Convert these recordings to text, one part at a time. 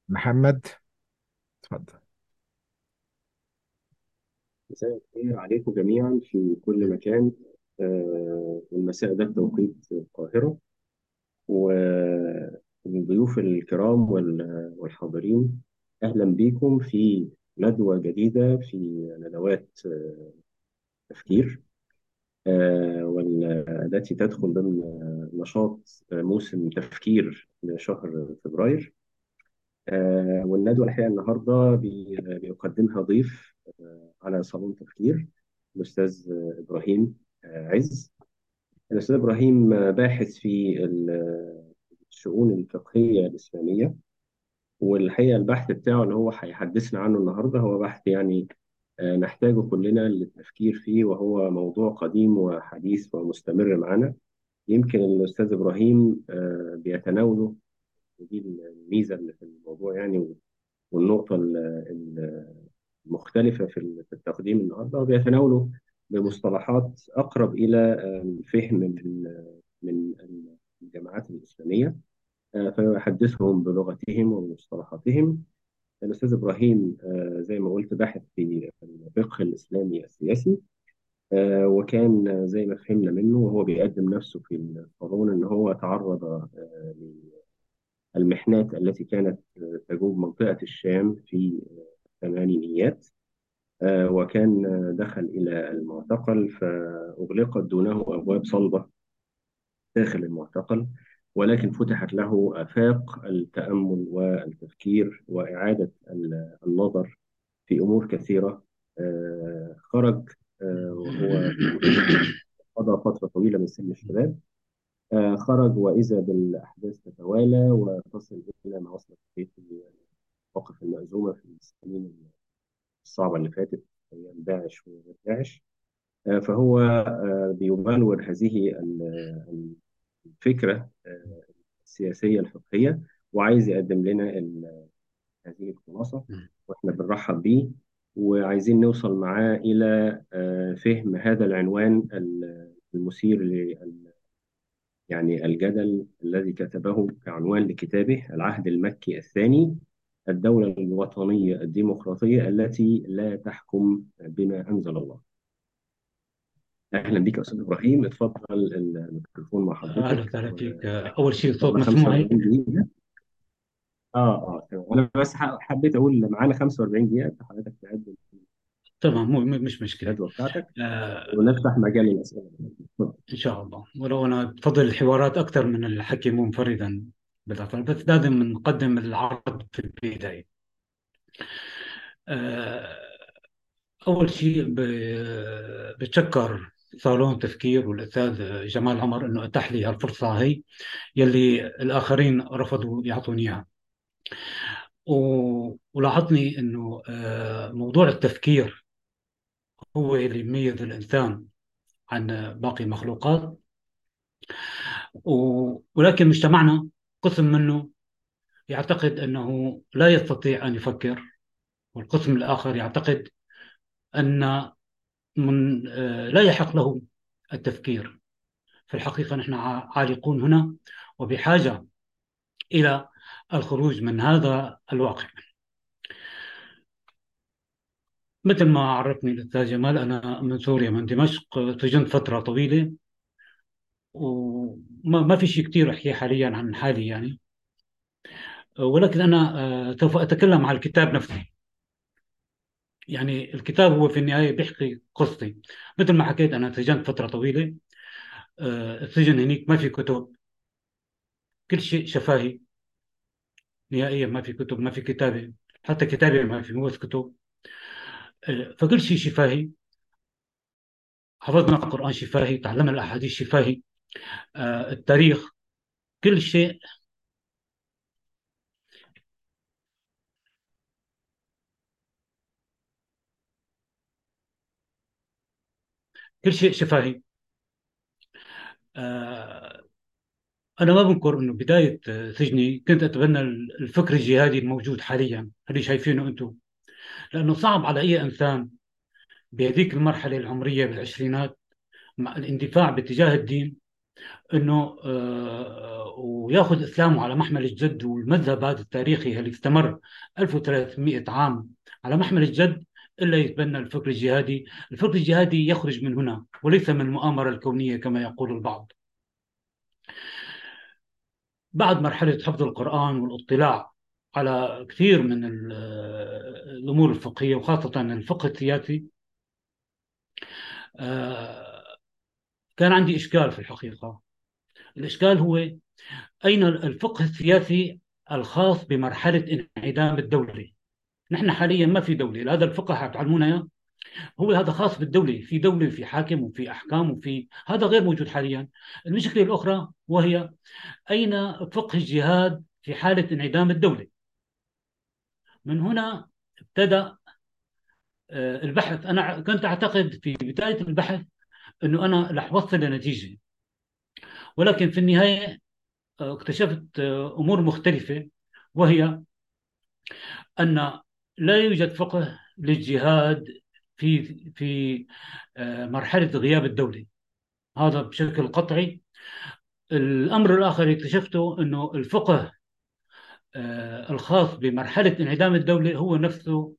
محمد اتفضل مساء الخير عليكم جميعا في كل مكان آه، المساء ده بتوقيت القاهرة والضيوف الكرام وال- والحاضرين أهلا بكم في ندوة جديدة في ندوات آه، تفكير آه، والتي تدخل ضمن آه، نشاط آه، موسم تفكير لشهر فبراير آه، والندوة الحقيقة النهاردة بي- بيقدمها ضيف آه، على صالون تفكير الأستاذ آه، إبراهيم آه، عز الأستاذ إبراهيم آه، باحث في ال- الشؤون الفقهية الإسلامية والحقيقة البحث بتاعه اللي هو هيحدثنا عنه النهاردة هو بحث يعني آه، نحتاجه كلنا للتفكير فيه وهو موضوع قديم وحديث ومستمر معنا يمكن الأستاذ إبراهيم آه، بيتناوله ودي الميزة اللي في الموضوع يعني والنقطة ال- ال- المختلفة في ال- في التقديم النهاردة وبيتناولوا بمصطلحات أقرب إلى آه، فهم من من الجماعات الإسلامية آه، فيحدثهم بلغتهم ومصطلحاتهم الأستاذ إبراهيم آه، زي ما قلت باحث في الفقه الإسلامي السياسي آه، وكان آه، زي ما فهمنا منه وهو بيقدم نفسه في القانون إن هو تعرض آه، للمحنات التي كانت آه، تجوب منطقة الشام في الثمانينيات آه، وكان آه، دخل إلى المعتقل فأغلقت دونه أبواب صلبة داخل المعتقل ولكن فتحت له آفاق التأمل والتفكير وإعادة ال- النظر في أمور كثيرة آه، خرج آه، وهو قضى فترة طويلة من سن الشباب آه، خرج وإذا بالأحداث تتوالى وتصل إلى ما وصلت إليه في المواقف المأزومة في السنين الصعبة اللي فاتت أيام داعش وغير داعش آه، فهو آه، بيبلور هذه ال- الفكرة آه، السياسية الفقهية وعايز يقدم لنا ال- هذه الخلاصة وإحنا بنرحب بيه وعايزين نوصل معاه إلى آه، فهم هذا العنوان ال- المثير لل يعني الجدل الذي كتبه كعنوان لكتابه العهد المكي الثاني الدولة الوطنية الديمقراطية التي لا تحكم بما أنزل الله أهلا بك يا أستاذ إبراهيم اتفضل الميكروفون مع أهلا حضرتك وسهلا فيك و- أول شيء الصوت طبعا مسموع 45 هيك دقيقة اه اه تمام انا بس ح- حبيت اقول معانا 45 دقيقة حضرتك تقدم تمام مو مو- مش مشكلة الجدوى بتاعتك آه ونفتح مجال للأسئلة اتفضل. إن شاء الله ولو أنا بفضل الحوارات أكثر من الحكي منفردا بالأطفال بس لازم نقدم العرض في البداية آه أول شيء ب- بتشكر صالون تفكير والأستاذ جمال عمر إنه أتاح لي هالفرصة هي يلي الآخرين رفضوا يعطوني إياها و- ولاحظني إنه آه موضوع التفكير هو اللي يميز الإنسان عن باقي المخلوقات و... ولكن مجتمعنا قسم منه يعتقد أنه لا يستطيع أن يفكر والقسم الآخر يعتقد أن من آه، لا يحق له التفكير في الحقيقة نحن ع- عالقون هنا وبحاجة إلى الخروج من هذا الواقع مثل ما عرفني الأستاذ جمال أنا من سوريا من دمشق سجنت فترة طويلة وما ما في شيء كثير أحكي حاليا عن حالي يعني ولكن أنا آه، سوف أتكلم عن الكتاب نفسه يعني الكتاب هو في النهاية بيحكي قصتي مثل ما حكيت أنا سجنت فترة طويلة آه، السجن هنيك ما في كتب كل شيء شفاهي نهائيا ما في كتب ما في كتابة حتى كتابة ما في مو بس كتب آه، فكل شيء شفاهي حفظنا القرآن شفاهي تعلمنا الأحاديث شفاهي آه، التاريخ كل شيء كل شيء شفاهي آه، أنا ما بنكر إنه بداية آه، سجني كنت أتبنى الفكر الجهادي الموجود حاليا اللي شايفينه أنتم لأنه صعب على أي إنسان بهذيك المرحلة العمرية بالعشرينات مع الاندفاع باتجاه الدين انه آه، وياخذ اسلامه على محمل الجد والمذهب هذا التاريخي اللي استمر 1300 عام على محمل الجد الا يتبنى الفكر الجهادي، الفكر الجهادي يخرج من هنا وليس من المؤامره الكونيه كما يقول البعض. بعد مرحله حفظ القران والاطلاع على كثير من الامور الفقهيه وخاصه الفقه السياسي آه، كان عندي اشكال في الحقيقه الإشكال هو أين الفقه السياسي الخاص بمرحلة انعدام الدولة نحن حاليا ما في دولة هذا الفقه تعلمونا إياه هو هذا خاص بالدولة في دولة وفي حاكم وفي أحكام وفي هذا غير موجود حاليا المشكلة الأخرى وهي أين فقه الجهاد في حالة انعدام الدولة من هنا ابتدأ آه، البحث أنا كنت أعتقد في بداية البحث أنه أنا رح أوصل لنتيجة ولكن في النهاية آه، اكتشفت آه، أمور مختلفة وهي أن لا يوجد فقه للجهاد في في آه، مرحلة غياب الدولة هذا بشكل قطعي الأمر الآخر اللي اكتشفته أنه الفقه الخاص بمرحلة انعدام الدولة هو نفسه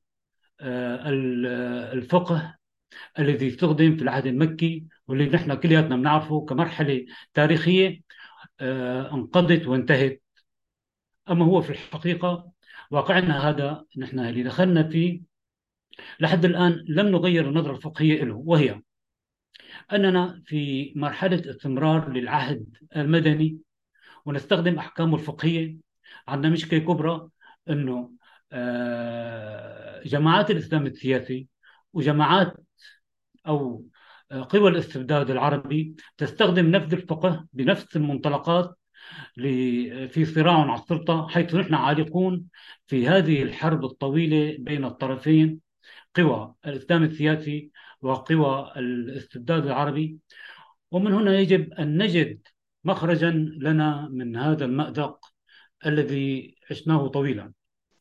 الفقه الذي استخدم في العهد المكي واللي نحن كلياتنا بنعرفه كمرحله تاريخيه آه، انقضت وانتهت اما هو في الحقيقه واقعنا هذا نحن اللي دخلنا فيه لحد الان لم نغير النظره الفقهيه له وهي اننا في مرحله استمرار للعهد المدني ونستخدم احكامه الفقهيه عندنا مشكله كبرى انه آه، جماعات الاسلام السياسي وجماعات او قوى الاستبداد العربي تستخدم نفس الفقه بنفس المنطلقات في صراع على السلطه حيث نحن عالقون في هذه الحرب الطويله بين الطرفين قوى الاسلام السياسي وقوى الاستبداد العربي ومن هنا يجب ان نجد مخرجا لنا من هذا المأزق الذي عشناه طويلا.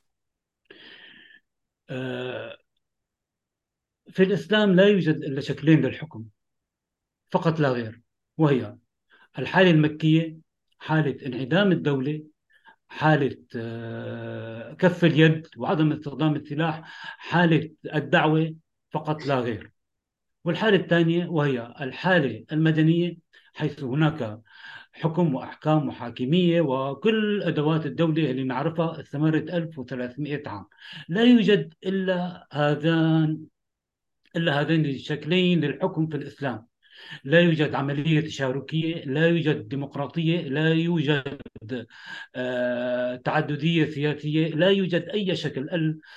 آه، في الإسلام لا يوجد إلا شكلين للحكم فقط لا غير وهي الحالة المكية حالة انعدام الدولة حالة آه، كف اليد وعدم استخدام السلاح حالة الدعوة فقط لا غير والحالة الثانية وهي الحالة المدنية حيث هناك حكم وأحكام وحاكمية وكل أدوات الدولة اللي نعرفها استمرت 1300 عام لا يوجد إلا هذان إلا هذين الشكلين للحكم في الإسلام لا يوجد عملية تشاركية لا يوجد ديمقراطية لا يوجد آه، تعددية سياسية لا يوجد أي شكل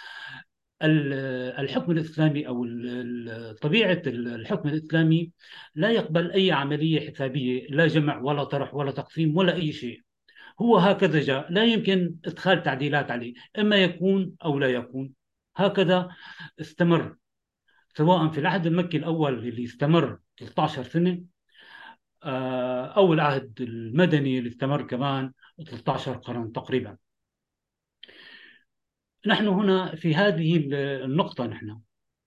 الحكم الإسلامي أو طبيعة الحكم الإسلامي لا يقبل أي عملية حسابية لا جمع ولا طرح ولا تقسيم ولا أي شيء هو هكذا جاء لا يمكن إدخال تعديلات عليه إما يكون أو لا يكون هكذا استمر سواء في العهد المكي الأول اللي استمر 13 سنة آه، أو العهد المدني اللي استمر كمان 13 قرن تقريبا نحن هنا في هذه النقطة نحن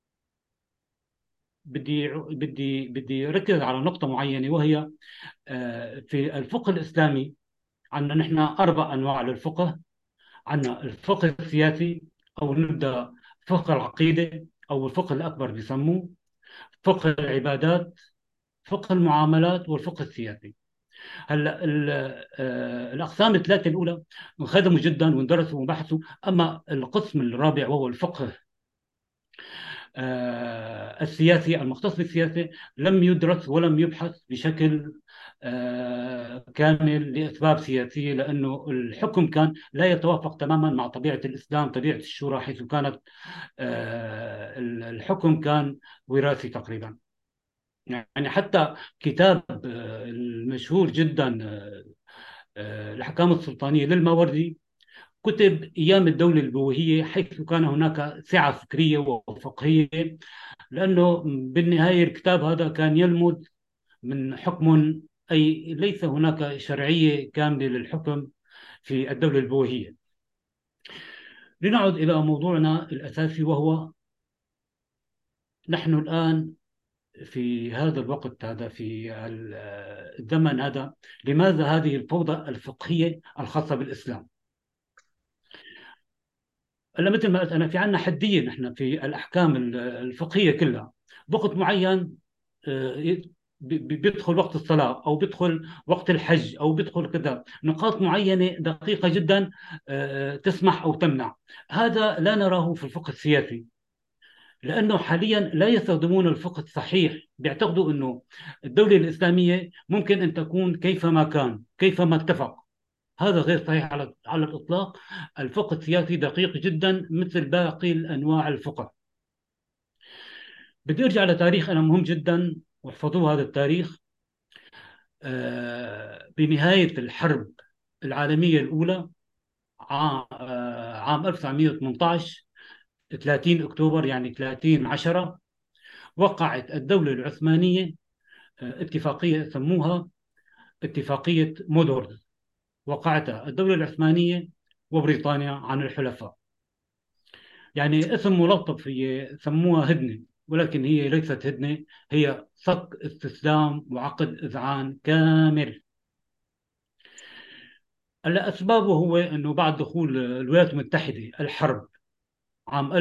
بدي بدي بدي ركز على نقطة معينة وهي آه، في الفقه الإسلامي عندنا نحن أربع أنواع للفقه عندنا الفقه السياسي أو نبدأ فقه العقيدة أو الفقه الأكبر بيسموه فقه العبادات فقه المعاملات والفقه السياسي هلا آه، الاقسام الثلاثه الاولى انخدموا جدا واندرسوا وبحثوا اما القسم الرابع وهو الفقه آه، السياسي المختص بالسياسه لم يدرس ولم يبحث بشكل آه، كامل لاسباب سياسيه لانه الحكم كان لا يتوافق تماما مع طبيعه الاسلام، طبيعه الشورى حيث كانت آه، الحكم كان وراثي تقريبا. يعني حتى كتاب المشهور جدا الاحكام السلطانيه للماوردي كتب ايام الدوله البويهيه حيث كان هناك سعه فكريه وفقهيه لانه بالنهايه الكتاب هذا كان يلمد من حكم اي ليس هناك شرعيه كامله للحكم في الدوله البويهيه. لنعد الى موضوعنا الاساسي وهو نحن الان في هذا الوقت هذا في الزمن هذا لماذا هذه الفوضى الفقهية الخاصة بالإسلام هلا مثل ما قلت أنا في عنا حدية نحن في الأحكام الفقهية كلها وقت معين آه، بيدخل وقت الصلاة أو بيدخل وقت الحج أو بيدخل كذا نقاط معينة دقيقة جدا آه، تسمح أو تمنع هذا لا نراه في الفقه السياسي لأنه حاليا لا يستخدمون الفقه الصحيح بيعتقدوا أنه الدولة الإسلامية ممكن أن تكون كيفما كان كيفما اتفق هذا غير صحيح على على الإطلاق الفقه السياسي دقيق جدا مثل باقي الأنواع الفقه بدي أرجع لتاريخ أنا مهم جدا واحفظوا هذا التاريخ آه، بنهاية الحرب العالمية الأولى آه، عام 1918 30 أكتوبر يعني 30 10 وقعت الدولة العثمانية آه، اتفاقية سموها اتفاقية مودورز وقعتها الدولة العثمانية وبريطانيا عن الحلفاء يعني اسم ملطف هي سموها هدنة ولكن هي ليست هدنة هي صك استسلام وعقد إذعان كامل هلا أسبابه هو أنه بعد دخول الولايات المتحدة الحرب عام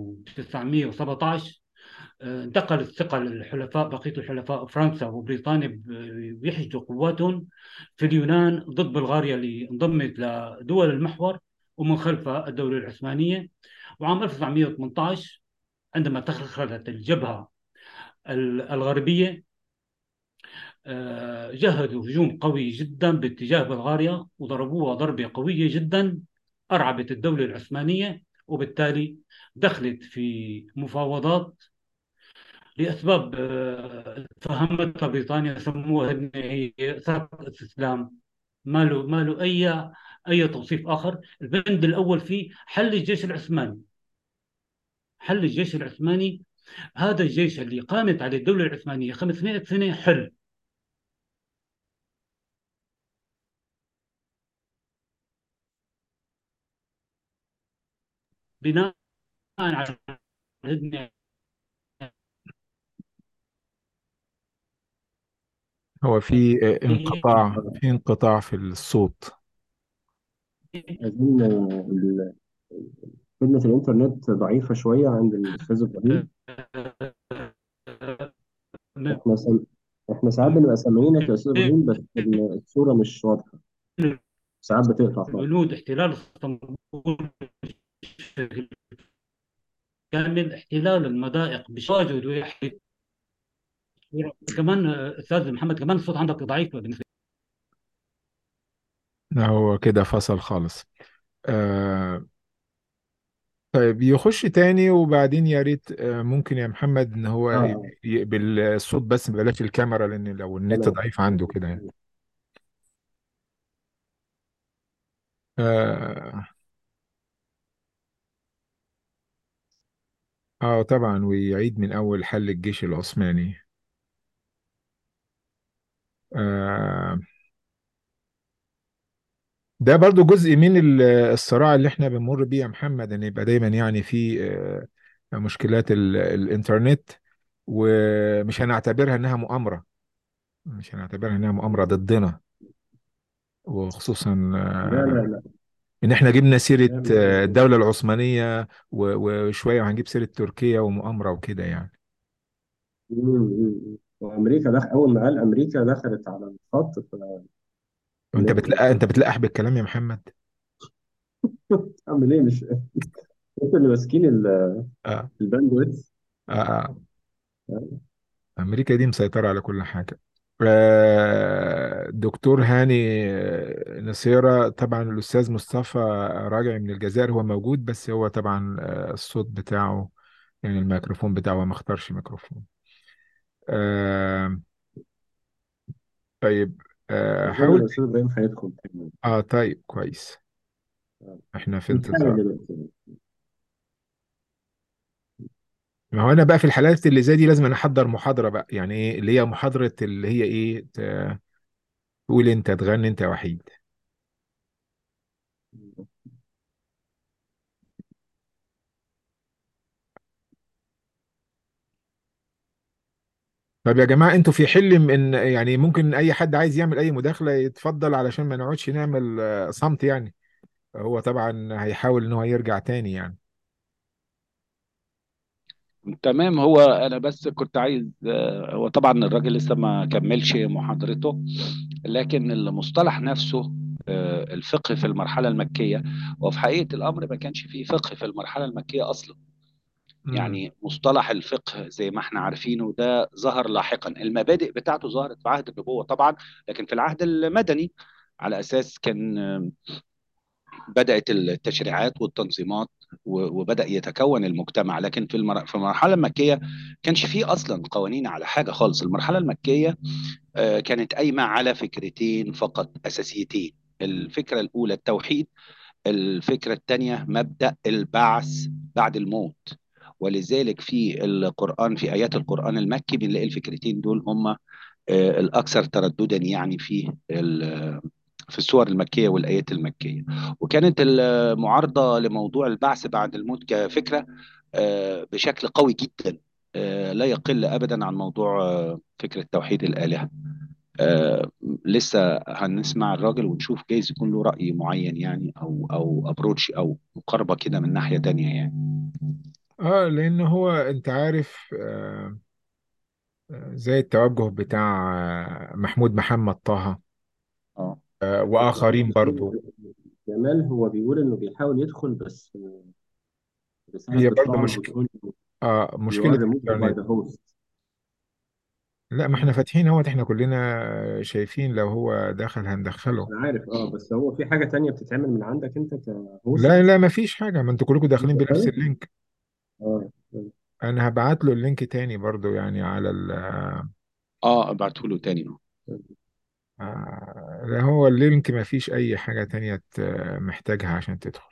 1917 آه، انتقل الثقة للحلفاء بقية الحلفاء فرنسا وبريطانيا بيحشدوا قواتهم في اليونان ضد بلغاريا اللي انضمت لدول المحور ومن خلفها الدولة العثمانية وعام 1918 عندما تخرجت الجبهة الغربية آه، جهزوا هجوم قوي جدا باتجاه بلغاريا وضربوها ضربة قوية جدا أرعبت الدولة العثمانية وبالتالي دخلت في مفاوضات لاسباب آه، فهمتها بريطانيا سموها هي استسلام ما له ما له اي اي توصيف اخر البند الاول فيه حل الجيش العثماني حل الجيش العثماني هذا الجيش اللي قامت عليه الدولة العثمانية 500 سنة حل بناء على الهدنة هو في انقطاع في انقطاع في الصوت أظن ال- خدمة الإنترنت ضعيفة شوية عند الأستاذ إبراهيم إحنا سم... إحنا ساعات بنبقى سامعينك يا أستاذ إبراهيم بس الصورة مش واضحة ساعات بتقطع خالص بنود احتلال اسطنبول كامل احتلال المضائق بتواجد ويحدث كمان استاذ محمد كمان الصوت عندك ضعيف بالنسبه لا هو كده فصل خالص آه طيب يخش تاني وبعدين يا ريت آه ممكن يا محمد ان هو آه يقبل الصوت بس بلاش الكاميرا لان لو النت تمام ضعيف عنده كده يعني آه, اه طبعا ويعيد من اول حل الجيش العثماني آه ده برضو جزء من ال- الصراع اللي احنا بنمر بيه يا محمد ان يبقى دايما يعني في آه، مشكلات ال- الانترنت ومش هنعتبرها انها مؤامرة مش هنعتبرها انها مؤامرة ضدنا وخصوصا لا لا آه، لا ان احنا جبنا سيرة لا مش آه، الدولة العثمانية و- وشوية وهنجيب سيرة تركيا ومؤامرة وكده يعني مم، مم. وأمريكا دخل أول ما قال أمريكا دخلت على الخط وانت فنعمل بتلاقي انت بتلقح بالكلام يا محمد أعمل إيه مش أنتوا اللي ماسكين ال- اه الباندويث اه آه. أمريكا دي مسيطرة على كل حاجة آه، دكتور هاني آه، نصيرة طبعا الأستاذ مصطفى راجع من الجزائر هو موجود بس هو طبعا آه، الصوت بتاعه يعني الميكروفون بتاعه ما اختارش ميكروفون آه، طيب آه، أظن حاول الأستاذ إبراهيم هيدخل تاني اه طيب كويس آه. احنا في بيتحاول انتظار دلوقتي ما هو انا بقى في الحالات اللي زي دي لازم انا احضر محاضرة بقى يعني ايه اللي هي محاضرة اللي هي ايه ت- تقول انت تغني انت وحيد طب يا جماعة انتوا في حل ان يعني ممكن اي حد عايز يعمل اي مداخلة يتفضل علشان ما نقعدش نعمل آه، صمت يعني هو طبعا هيحاول ان هو يرجع تاني يعني تمام هو انا بس كنت عايز آه، هو طبعا الراجل لسه ما كملش محاضرته لكن المصطلح نفسه آه، الفقه في المرحله المكيه وفي حقيقه الامر ما كانش فيه فقه في المرحله المكيه اصلا امم يعني مصطلح الفقه زي ما احنا عارفينه ده ظهر لاحقا المبادئ بتاعته ظهرت في عهد النبوه طبعا لكن في العهد المدني على اساس كان آه، بدات التشريعات والتنظيمات و- وبدا يتكون المجتمع لكن في المر... في المرحله المكيه كانش فيه اصلا قوانين على حاجه خالص المرحله المكيه آه، كانت قايمه على فكرتين فقط اساسيتين الفكره الاولى التوحيد الفكره الثانيه مبدا البعث بعد الموت ولذلك في القرآن في آيات القرآن المكي بنلاقي الفكرتين دول هم آه، الأكثر ترددا يعني في ال- في السور المكية والآيات المكية وكانت المعارضة لموضوع البعث بعد الموت كفكرة آه، بشكل قوي جدا آه، لا يقل أبدا عن موضوع آه، فكرة توحيد الآلهة آه، لسه هنسمع الراجل ونشوف جايز يكون له رأي معين يعني أو أو أبروتش أو مقاربة كده من ناحية تانية يعني اه لان هو انت عارف آه آه، زي التوجه بتاع آه، محمود محمد طه اه آه بس هو واخرين في برضو جمال هو بيقول انه بيحاول يدخل بس هي بسبب برضو الصعب مشكلة بتقول اه you مشكلة are removed by الانترنت the host لا ما احنا فاتحين اهوت احنا كلنا شايفين لو هو دخل هندخله انا عارف اه بس هو في حاجة تانية بتتعمل من عندك انت لا كهوست لا ما فيش حاجة ما انتوا كلكم داخلين بنفس بتدخله اللينك اه انا هبعت له اللينك تاني برضو يعني على ال اه ابعته له تاني آه، لا هو اللينك ما فيش اي حاجة تانية ت- محتاجها عشان تدخل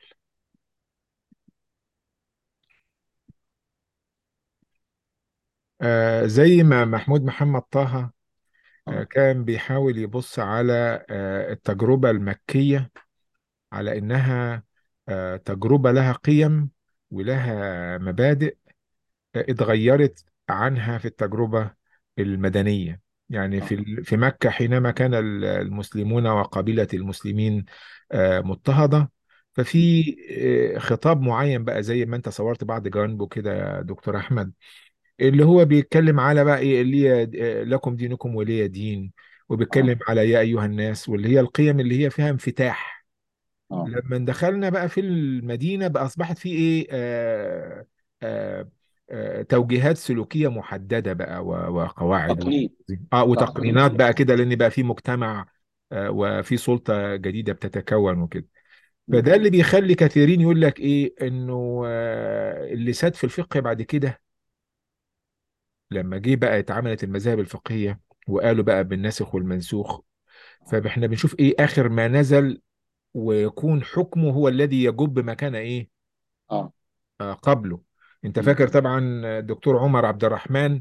آه، زي ما محمود محمد طه آه، اه كان بيحاول يبص على آه، التجربة المكية على إنها آه، تجربة لها قيم ولها مبادئ آه، اتغيرت عنها في التجربة المدنية يعني في اه ال- في مكة حينما كان ال- المسلمون وقبيلة المسلمين آه، مضطهدة ففي آه، خطاب معين بقى زي ما انت صورت بعض جوانبه كده يا دكتور أحمد اللي هو بيتكلم على بقى ايه اللي هي آه، لكم دينكم ولي دين اه وبيتكلم على يا ايها الناس واللي هي القيم اللي هي فيها انفتاح اه لما دخلنا بقى في المدينة بقى اصبحت في ايه آه آه آه توجيهات سلوكية محددة بقى و- وقواعد و- تقنين اه تقنين وتقنينات بقى كده لان بقى في مجتمع آه وفي سلطة جديدة بتتكون وكده مم. فده اللي بيخلي كثيرين يقول لك ايه انه آه اللي ساد في الفقه بعد كده لما جه بقى اتعملت المذاهب الفقهية وقالوا بقى بالناسخ والمنسوخ فاحنا بنشوف ايه اخر ما نزل ويكون حكمه هو الذي يجب ما كان ايه اه آه قبله انت مم. فاكر طبعا الدكتور عمر عبد الرحمن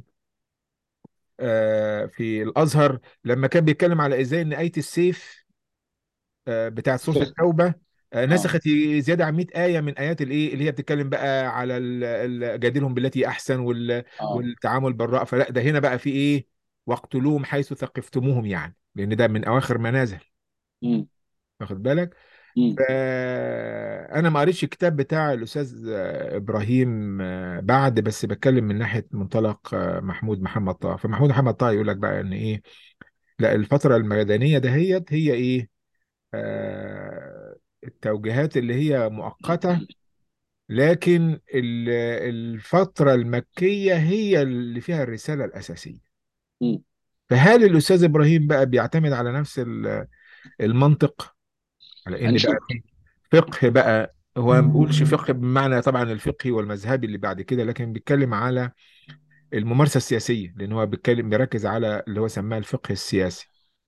آه في الازهر لما كان بيتكلم على ازاي ان آية السيف آه بتاعت سورة فقه التوبة آه اه نسخت زيادة عن 100 آية من آيات الايه اللي هي بتتكلم بقى على ال- ال- جادلهم بالتي احسن وال اه والتعامل بالرأفة فلا ده هنا بقى في ايه واقتلوهم حيث ثقفتموهم يعني لان ده من اواخر ما نزل مم. واخد بالك مم. فانا ما قريتش الكتاب بتاع الاستاذ آه، ابراهيم آه، بعد بس بتكلم من ناحيه منطلق آه، محمود محمد طه فمحمود محمد طه يقول لك بقى ان ايه لا الفتره المدنيه دهيت هي ايه آه، التوجيهات اللي هي مؤقته لكن ال- الفتره المكيه هي اللي فيها الرساله الاساسيه مم. فهل الاستاذ ابراهيم بقى بيعتمد على نفس ال- المنطق على ان هنشوف بقى في فقه بقى هو ما بيقولش فقه بمعنى طبعا الفقهي والمذهبي اللي بعد كده لكن بيتكلم على الممارسة السياسية لان هو بيتكلم بيركز على اللي هو سماه الفقه السياسي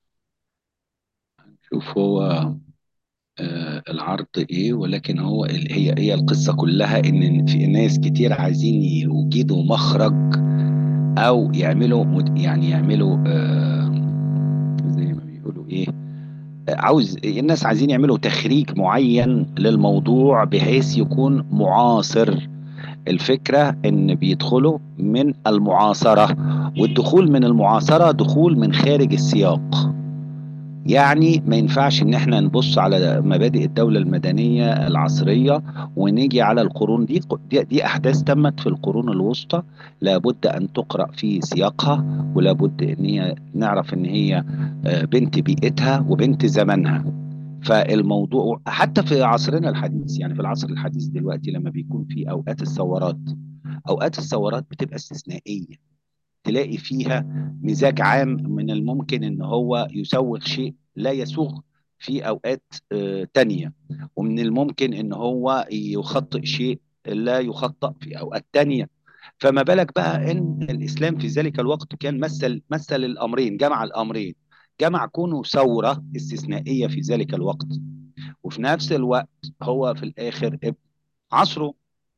شوف هو آه العرض ايه ولكن هو ال- هي هي القصة كلها ان في ناس كتير عايزين يوجدوا مخرج او يعملوا مد- يعني يعملوا آه زي ما بيقولوا ايه آه، عاوز الناس عايزين يعملوا تخريج معين للموضوع بحيث يكون معاصر الفكرة ان بيدخلوا من المعاصرة والدخول من المعاصرة دخول من خارج السياق يعني ما ينفعش ان احنا نبص على مبادئ الدولة المدنية العصرية ونيجي على القرون دي دي, دي احداث تمت في القرون الوسطى لابد ان تقرأ في سياقها ولابد ان هي نعرف ان هي آه، بنت بيئتها وبنت زمنها فالموضوع حتى في عصرنا الحديث يعني في العصر الحديث دلوقتي لما بيكون في اوقات الثورات اوقات الثورات بتبقى استثنائية تلاقي فيها مزاج عام من الممكن ان هو يسوغ شيء لا يسوغ في اوقات آه، تانية ومن الممكن ان هو يخطئ شيء لا يخطئ في اوقات تانية فما بالك بقى ان الاسلام في ذلك الوقت كان مثل مثل الامرين جمع الامرين جمع كونه ثورة استثنائية في ذلك الوقت وفي نفس الوقت هو في الاخر ابن عصره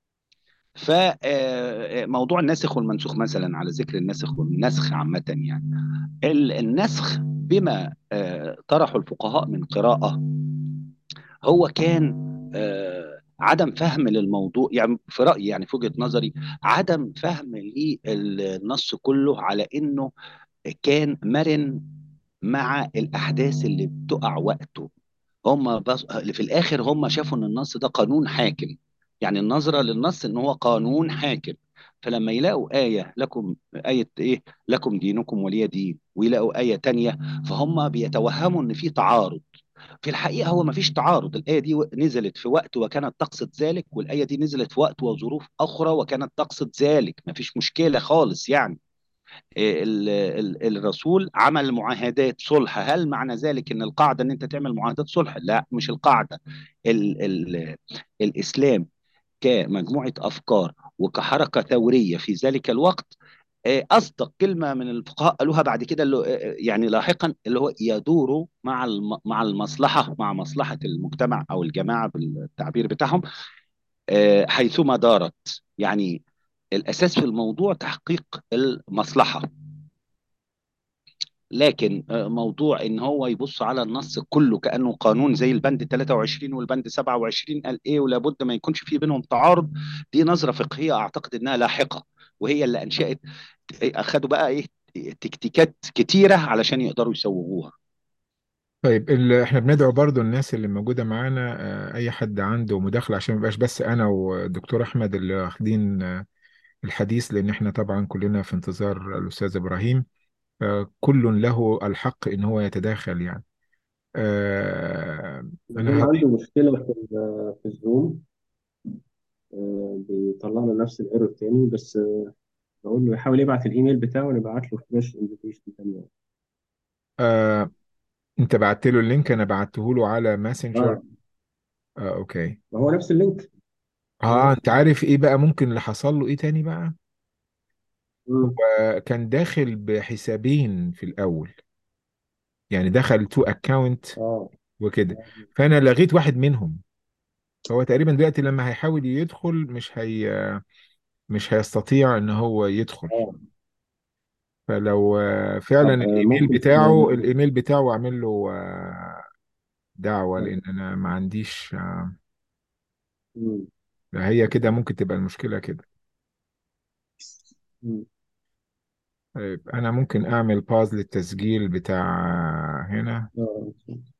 فموضوع الناسخ والمنسوخ مثلا على ذكر الناسخ والنسخ عامة يعني ال- النسخ بما آه، طرحه الفقهاء من قراءة هو كان آه، عدم فهم للموضوع يعني في رأيي يعني في وجهة نظري عدم فهم للنص كله على انه كان مرن مع الاحداث اللي بتقع وقته هم بس في الاخر هم شافوا ان النص ده قانون حاكم يعني النظره للنص ان هو قانون حاكم فلما يلاقوا آية لكم آية إيه لكم دينكم ولي دين ويلاقوا آية تانية فهم بيتوهموا إن في تعارض في الحقيقة هو ما فيش تعارض الآية دي نزلت في وقت وكانت تقصد ذلك والآية دي نزلت في وقت وظروف أخرى وكانت تقصد ذلك ما فيش مشكلة خالص يعني ال- ال- الرسول عمل معاهدات صلح هل معنى ذلك ان القاعده ان انت تعمل معاهدات صلح لا مش القاعده ال ال الاسلام كمجموعه افكار وكحركه ثوريه في ذلك الوقت آه، اصدق كلمه من الفقهاء قالوها بعد كده اللي هو- آه، يعني لاحقا اللي هو يدور مع الم- مع المصلحه مع مصلحه المجتمع او الجماعه بالتعبير بتاعهم آه، حيثما دارت يعني الاساس في الموضوع تحقيق المصلحه لكن آه، موضوع ان هو يبص على النص كله كانه قانون زي البند 23 والبند 27 قال ايه ولابد ما يكونش في بينهم تعارض دي نظره فقهيه اعتقد انها لاحقه وهي اللي انشات اخدوا بقى ايه تكتيكات كتيره علشان يقدروا يسوغوها طيب ال... احنا بندعو برضو الناس اللي موجودة معانا آه، اي حد عنده مداخلة عشان ما يبقاش بس انا والدكتور احمد اللي واخدين آه، الحديث لان احنا طبعا كلنا في انتظار الاستاذ ابراهيم فكل له الحق ان هو يتداخل يعني آه، يكون انا عنده هضيف مشكلة في ال- في الزوم آه، بيطلع له نفس الايرور تاني بس آه، بقول له يحاول يبعت الايميل بتاعه ونبعت له فريش انفيتيشن تاني آه، انت بعت له اللينك انا بعته له على ماسنجر اه آه، اوكي ما هو نفس اللينك هو اه نفس انت عارف ايه بقى ممكن اللي حصل له ايه تاني بقى مم. آه، كان داخل بحسابين في الاول يعني دخل تو اكاونت اه وكده فانا لغيت واحد منهم هو تقريبا دلوقتي لما هيحاول يدخل مش هي مش هيستطيع ان هو يدخل اه فلو آه، فعلا طب آه، الايميل ممكن بتاعه ت- الايميل بتاعه اعمل له آه، دعوة آه. لان انا ما عنديش آه، مم. هي كده ممكن تبقى المشكلة كده مم. طيب انا ممكن اعمل باز للتسجيل بتاع هنا اه